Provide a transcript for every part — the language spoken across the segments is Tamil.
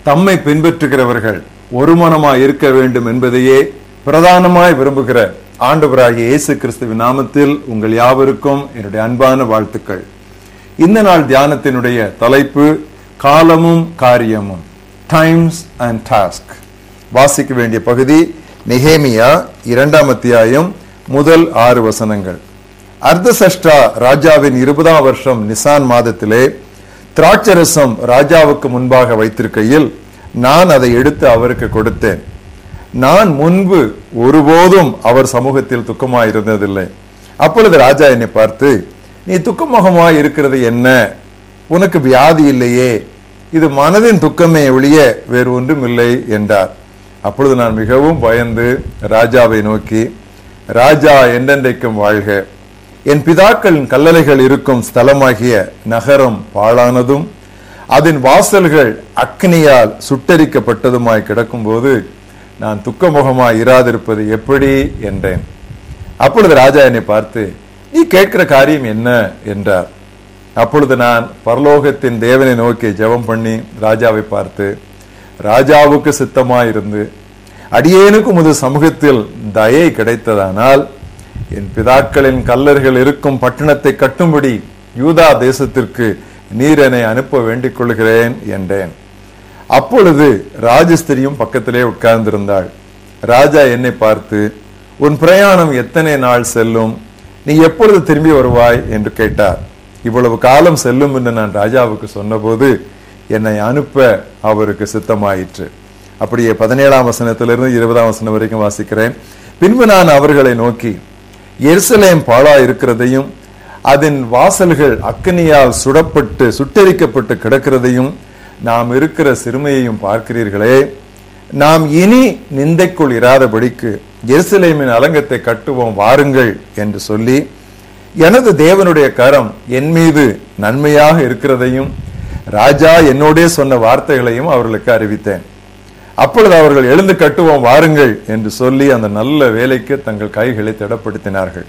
தம்மை பின்பற்றுகிறவர்கள் ஒருமனமாய் இருக்க வேண்டும் என்பதையே பிரதானமாய் விரும்புகிற ஆண்டவராகிய இயேசு கிறிஸ்துவின் நாமத்தில் உங்கள் யாவருக்கும் என்னுடைய அன்பான வாழ்த்துக்கள் இந்த நாள் தியானத்தினுடைய தலைப்பு காலமும் காரியமும் டைம்ஸ் அண்ட் டாஸ்க் வாசிக்க வேண்டிய பகுதி நெகேமியா இரண்டாம் அத்தியாயம் முதல் ஆறு வசனங்கள் அர்த்தசஷ்டா ராஜாவின் இருபதாம் வருஷம் நிசான் மாதத்திலே திராட்சரசம் ராஜாவுக்கு முன்பாக வைத்திருக்கையில் நான் அதை எடுத்து அவருக்கு கொடுத்தேன் நான் முன்பு ஒருபோதும் அவர் சமூகத்தில் துக்கமாய் இருந்ததில்லை அப்பொழுது ராஜா என்னை பார்த்து நீ துக்கமுகமாய் இருக்கிறது என்ன உனக்கு வியாதி இல்லையே இது மனதின் துக்கமே ஒழிய வேறு ஒன்றும் இல்லை என்றார் அப்பொழுது நான் மிகவும் பயந்து ராஜாவை நோக்கி ராஜா என்றென்றைக்கும் வாழ்க என் பிதாக்களின் கல்லறைகள் இருக்கும் ஸ்தலமாகிய நகரம் பாழானதும் அதன் வாசல்கள் அக்னியால் சுட்டரிக்கப்பட்டதுமாய் கிடக்கும்போது நான் துக்கமுகமாய் இராதிருப்பது எப்படி என்றேன் அப்பொழுது ராஜா என்னை பார்த்து நீ கேட்கிற காரியம் என்ன என்றார் அப்பொழுது நான் பரலோகத்தின் தேவனை நோக்கி ஜெபம் பண்ணி ராஜாவை பார்த்து ராஜாவுக்கு சித்தமாயிருந்து அடியேனுக்கு முது சமூகத்தில் தயை கிடைத்ததானால் என் பிதாக்களின் கல்லர்கள் இருக்கும் பட்டணத்தை கட்டும்படி யூதா தேசத்திற்கு நீர் என்னை அனுப்ப வேண்டிக் கொள்கிறேன் என்றேன் அப்பொழுது ராஜஸ்திரியும் பக்கத்திலே உட்கார்ந்திருந்தாள் ராஜா என்னை பார்த்து உன் பிரயாணம் எத்தனை நாள் செல்லும் நீ எப்பொழுது திரும்பி வருவாய் என்று கேட்டார் இவ்வளவு காலம் செல்லும் என்று நான் ராஜாவுக்கு சொன்னபோது என்னை அனுப்ப அவருக்கு சித்தமாயிற்று அப்படியே பதினேழாம் வசனத்திலிருந்து இருபதாம் வசனம் வரைக்கும் வாசிக்கிறேன் பின்பு நான் அவர்களை நோக்கி எருசலேம் பாழா இருக்கிறதையும் அதன் வாசல்கள் அக்னியால் சுடப்பட்டு சுட்டரிக்கப்பட்டு கிடக்கிறதையும் நாம் இருக்கிற சிறுமையையும் பார்க்கிறீர்களே நாம் இனி நிந்தைக்குள் இராதபடிக்கு எருசலேமின் அலங்கத்தை கட்டுவோம் வாருங்கள் என்று சொல்லி எனது தேவனுடைய கரம் என் மீது நன்மையாக இருக்கிறதையும் ராஜா என்னோடே சொன்ன வார்த்தைகளையும் அவர்களுக்கு அறிவித்தேன் அப்பொழுது அவர்கள் எழுந்து கட்டுவோம் வாருங்கள் என்று சொல்லி அந்த நல்ல வேலைக்கு தங்கள் கைகளை திடப்படுத்தினார்கள்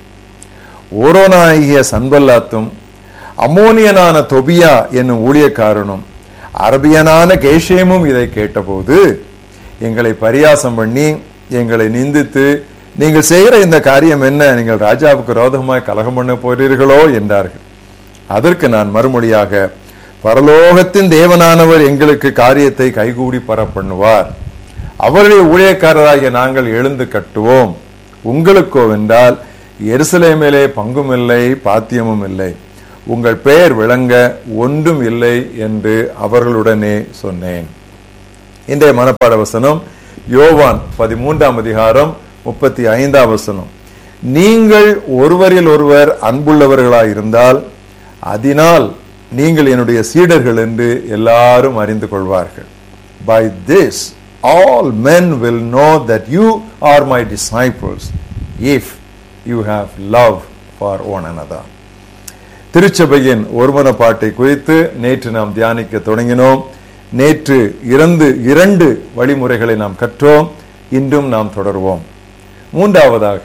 ஓரோனாகிய சன்பல்லாத்தும் அம்மோனியனான தொபியா என்னும் ஊழியக்காரனும் அரபியனான கேஷேமும் இதை கேட்டபோது எங்களை பரியாசம் பண்ணி எங்களை நிந்தித்து நீங்கள் செய்கிற இந்த காரியம் என்ன நீங்கள் ராஜாவுக்கு ரோதமாய் கலகம் பண்ண போறீர்களோ என்றார்கள் அதற்கு நான் மறுமொழியாக பரலோகத்தின் தேவனானவர் எங்களுக்கு காரியத்தை கைகூடி பர பண்ணுவார் அவருடைய ஊழியக்காரராகிய நாங்கள் எழுந்து கட்டுவோம் உங்களுக்கோ வென்றால் எருசலேமிலே பங்கும் இல்லை பாத்தியமும் இல்லை உங்கள் பெயர் விளங்க ஒன்றும் இல்லை என்று அவர்களுடனே சொன்னேன் இன்றைய மனப்பாட வசனம் யோவான் பதிமூன்றாம் அதிகாரம் முப்பத்தி ஐந்தாம் வசனம் நீங்கள் ஒருவரில் ஒருவர் அன்புள்ளவர்களாய் இருந்தால் அதனால் நீங்கள் என்னுடைய சீடர்கள் என்று எல்லாரும் அறிந்து கொள்வார்கள் by this all men will know that you are my disciples if you have love for one another திருச்சபையின் ஒருமன பாட்டை குறித்து நேற்று நாம் தியானிக்க தொடங்கினோம் நேற்று இரண்டு இரண்டு வழிமுறைகளை நாம் கற்றோம் இன்றும் நாம் தொடர்வோம் மூன்றாவதாக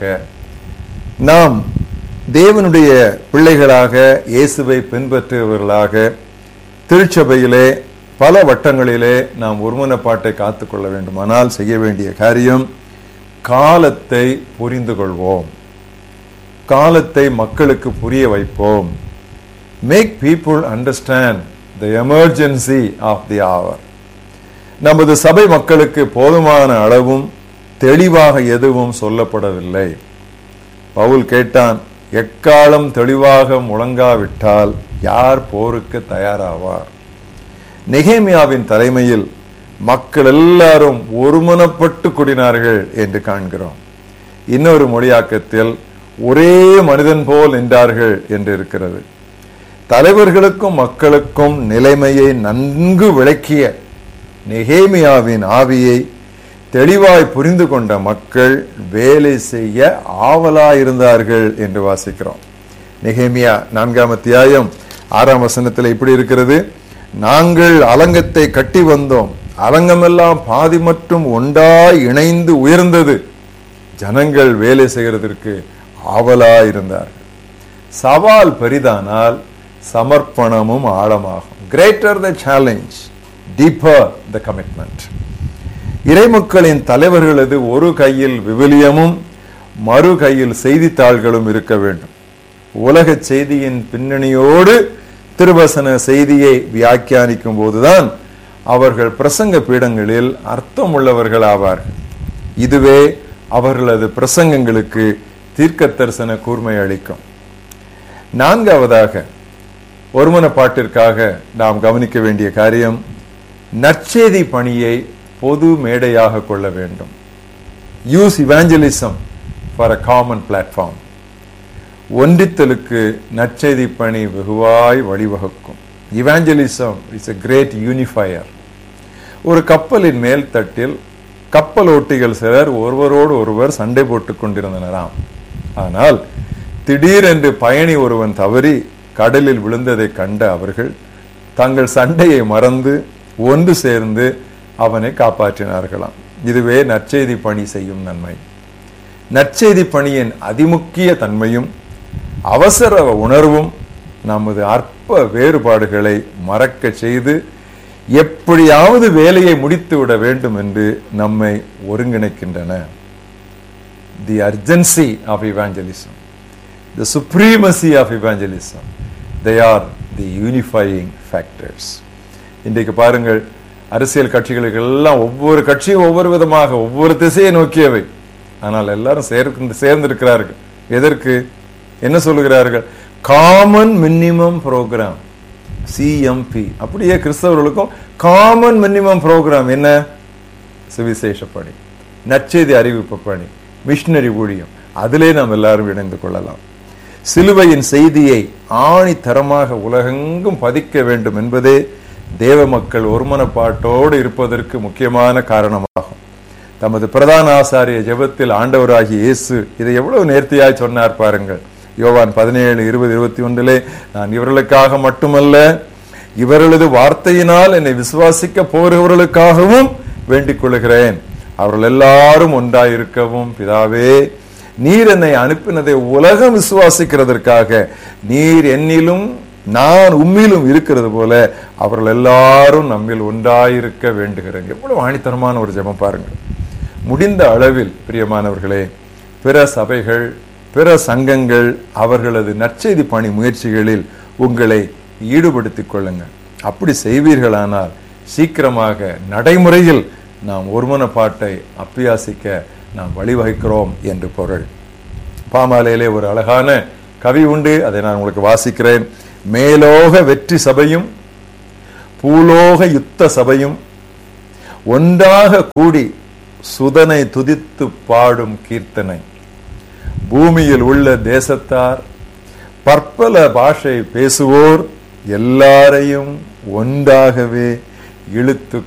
நாம் தேவனுடைய பிள்ளைகளாக இயேசுவை பின்பற்றுபவர்களாக திருச்சபையிலே பல வட்டங்களிலே நாம் ஒருமனப்பாட்டை காத்துக்கொள்ள வேண்டுமானால் செய்ய வேண்டிய காரியம் காலத்தை புரிந்து கொள்வோம் காலத்தை மக்களுக்கு புரிய வைப்போம் make people understand the emergency of the hour நமது சபை மக்களுக்கு போதுமான அளவும் தெளிவாக எதுவும் சொல்லப்படவில்லை பவுல் கேட்டான் எக்காலம் தெளிவாக முழங்காவிட்டால் யார் போருக்கு தயாராவார் நெகேமியாவின் தலைமையில் மக்கள் எல்லாரும் ஒருமனப்பட்டு கூடினார்கள் என்று காண்கிறோம் இன்னொரு மொழியாக்கத்தில் ஒரே மனிதன் போல் நின்றார்கள் என்று இருக்கிறது தலைவர்களுக்கும் மக்களுக்கும் நிலைமையை நன்கு விளக்கிய நெகேமியாவின் ஆவியை தெளிவாய் புரிந்து கொண்ட மக்கள் வேலை செய்ய ஆவலாயிருந்தார்கள் என்று வாசிக்கிறோம் நெகேமியா நான்காம் அத்தியாயம் ஆறாம் வசனத்தில் இப்படி இருக்கிறது நாங்கள் அலங்கத்தை கட்டி வந்தோம் அலங்கமெல்லாம் பாதி மற்றும் ஒன்றாய் இணைந்து உயர்ந்தது ஜனங்கள் வேலை செய்கிறதற்கு ஆவலாயிருந்தார்கள் சவால் பெரிதானால் சமர்ப்பணமும் ஆழமாகும் greater the challenge deeper the commitment இறைமக்களின் தலைவர்களது ஒரு கையில் விவிலியமும் மறு கையில் செய்தித்தாள்களும் இருக்க வேண்டும் உலக செய்தியின் பின்னணியோடு திருவசன செய்தியை வியாக்கியானிக்கும் போதுதான் அவர்கள் பிரசங்க பீடங்களில் அர்த்தம் உள்ளவர்கள் ஆவார்கள் இதுவே அவர்களது பிரசங்கங்களுக்கு தீர்க்க தரிசன கூர்மை அளிக்கும் நான்காவதாக ஒருமன பாட்டிற்காக நாம் கவனிக்க வேண்டிய காரியம் நற்செய்தி பணியை பொது மேடையாக கொள்ள வேண்டும் use evangelism for a common platform ஒன்றித்தலுக்கு நற்செய்தி பணி வெகுவாய் வழிவகுக்கும் evangelism is a great unifier ஒரு கப்பலின் மேல் தட்டில் கப்பல் ஓட்டிகள் சிலர் ஒருவரோடு ஒருவர் சண்டை போட்டுக் கொண்டிருந்தனராம் ஆனால் திடீரென்று பயணி ஒருவன் தவறி கடலில் விழுந்ததை கண்ட அவர்கள் தங்கள் சண்டையை மறந்து ஒன்று சேர்ந்து அவனை காப்பாற்றினார்களாம் இதுவே நற்செய்தி பணி செய்யும் நன்மை நற்செய்தி பணியின் அதிமுக்கிய தன்மையும் அவசர உணர்வும் நமது அற்ப வேறுபாடுகளை மறக்க செய்து எப்படியாவது வேலையை முடித்து விட வேண்டும் என்று நம்மை ஒருங்கிணைக்கின்றன the urgency of evangelism the supremacy of evangelism they are the unifying factors இன்றைக்கு பாருங்கள் அரசியல் கட்சிகளுக்கு எல்லாம் ஒவ்வொரு கட்சியும் ஒவ்வொரு விதமாக ஒவ்வொரு திசையை நோக்கியவை ஆனால் எல்லாரும் சேர்ந்து சேர்ந்திருக்கிறார்கள் எதற்கு என்ன சொல்லுகிறார்கள் காமன் மினிமம் ப்ரோக்ராம் சிஎம்பி அப்படியே கிறிஸ்தவர்களுக்கும் காமன் மினிமம் ப்ரோக்ராம் என்ன சுவிசேஷ பணி நற்செய்தி அறிவிப்பு பணி மிஷினரி ஊழியம் அதிலே நாம் எல்லாரும் இணைந்து கொள்ளலாம் சிலுவையின் செய்தியை ஆணி தரமாக உலகெங்கும் பதிக்க வேண்டும் என்பதே தேவ மக்கள் ஒருமனப்பாட்டோடு இருப்பதற்கு முக்கியமான காரணமாகும் தமது பிரதான ஆசாரிய ஜெபத்தில் ஆண்டவராகிய இயேசு இதை எவ்வளவு நேர்த்தியாய் சொன்னார் பாருங்கள் யோவான் பதினேழு இருபது இருபத்தி ஒன்றிலே நான் இவர்களுக்காக மட்டுமல்ல இவர்களது வார்த்தையினால் என்னை விசுவாசிக்க போகிறவர்களுக்காகவும் வேண்டிக் கொள்கிறேன் அவர்கள் எல்லாரும் ஒன்றாயிருக்கவும் பிதாவே நீர் என்னை அனுப்பினதை உலகம் விசுவாசிக்கிறதற்காக நீர் என்னிலும் நான் உம்மிலும் இருக்கிறது போல அவர்கள் எல்லாரும் நம்மில் ஒன்றாயிருக்க வேண்டுகிறேன் எவ்வளவு ஆணித்தனமான ஒரு ஜெபம் பாருங்கள் முடிந்த அளவில் பிரியமானவர்களே பிற சபைகள் பிற சங்கங்கள் அவர்களது நற்செய்தி பணி முயற்சிகளில் உங்களை ஈடுபடுத்திக் கொள்ளுங்கள் அப்படி செய்வீர்களானால் சீக்கிரமாக நடைமுறையில் நாம் ஒருமனப்பாட்டை அப்பியாசிக்க நாம் வழிவகுக்கிறோம் என்று பொருள் பாமாலையிலே ஒரு அழகான கவி உண்டு அதை நான் உங்களுக்கு வாசிக்கிறேன் மேலோக வெற்றி சபையும் பூலோக யுத்த சபையும் ஒன்றாக கூடி சுதனை துதித்து பாடும் கீர்த்தனை பூமியில் உள்ள தேசத்தார் பற்பல பாஷை பேசுவோர் எல்லாரையும் ஒன்றாகவே இழுத்து